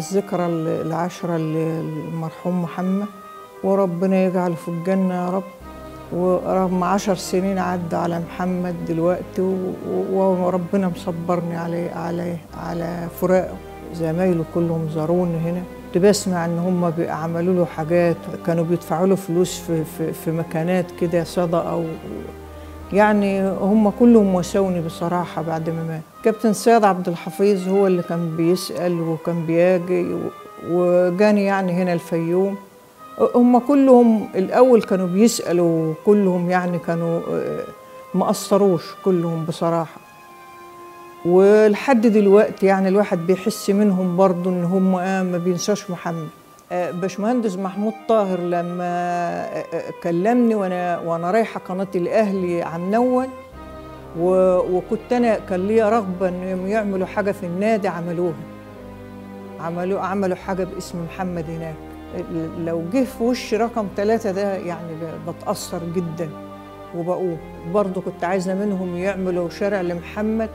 الذكرى العشرة للمرحوم محمد وربنا يجعله في الجنة يا رب ورغم عشر سنين عدى على محمد دلوقتي و- و- وربنا مصبرني عليه عليه على فراقه زمايله كلهم زاروني هنا كنت بسمع ان هم عملوا له حاجات كانوا بيدفعوا له فلوس في في, في مكانات كده صدقه و يعني هم كلهم وسوني بصراحة بعد ما مات كابتن سيد عبد الحفيظ هو اللي كان بيسأل وكان بيجي و- وجاني يعني هنا الفيوم هم كلهم الأول كانوا بيسألوا كلهم يعني كانوا آه، ما قصروش كلهم بصراحة ولحد دلوقتي يعني الواحد بيحس منهم برضو ان هم آه ما بينساش محمد آه، باشمهندس محمود طاهر لما آه، آه، كلمني وانا وانا رايحه قناه الاهلي عم نول و- وكنت انا كان ليا رغبه انهم يعملوا حاجه في النادي عملوها عملوا عملوا حاجه باسم محمد هناك ال- لو جه في وش رقم ثلاثة ده يعني ب- بتأثر جدا وبقوم برضه كنت عايزة منهم يعملوا شارع لمحمد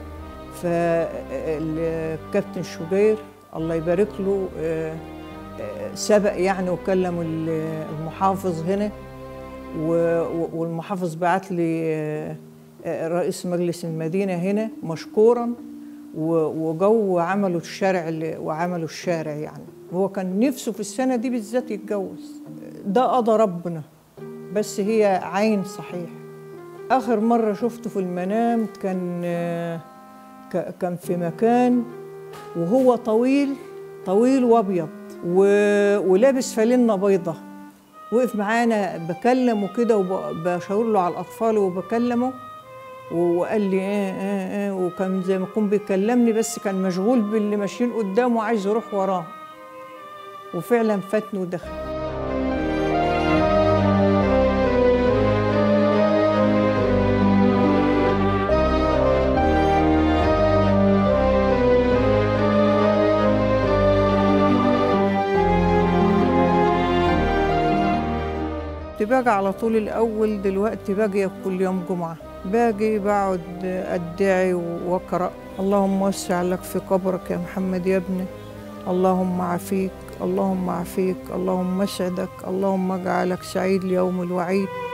فالكابتن شوبير الله يبارك له آه، آه، سبق يعني وكلم ال- المحافظ هنا و- و- والمحافظ بعت لي آه، آه، رئيس مجلس المدينة هنا مشكورا و- وجو عملوا الشارع اللي- وعملوا الشارع يعني هو كان نفسه في السنة دي بالذات يتجوز ده قضى ربنا بس هي عين صحيح آخر مرة شفته في المنام كان آه، ك- كان في مكان وهو طويل طويل وابيض و- ولابس فانلة بيضة وقف معانا بكلمه كده وبشاور له على الاطفال وبكلمه وقال لي ايه ايه ايه وكان زي ما يكون بيكلمني بس كان مشغول باللي ماشيين قدامه وعايز يروح وراه وفعلا فاتني ودخل كنت باجي على طول الأول دلوقتي باجي كل يوم جمعة باجي بقعد أدعي وأقرأ اللهم وسع لك في قبرك يا محمد يا ابني اللهم عافيك اللهم عافيك اللهم اسعدك اللهم اجعلك سعيد ليوم الوعيد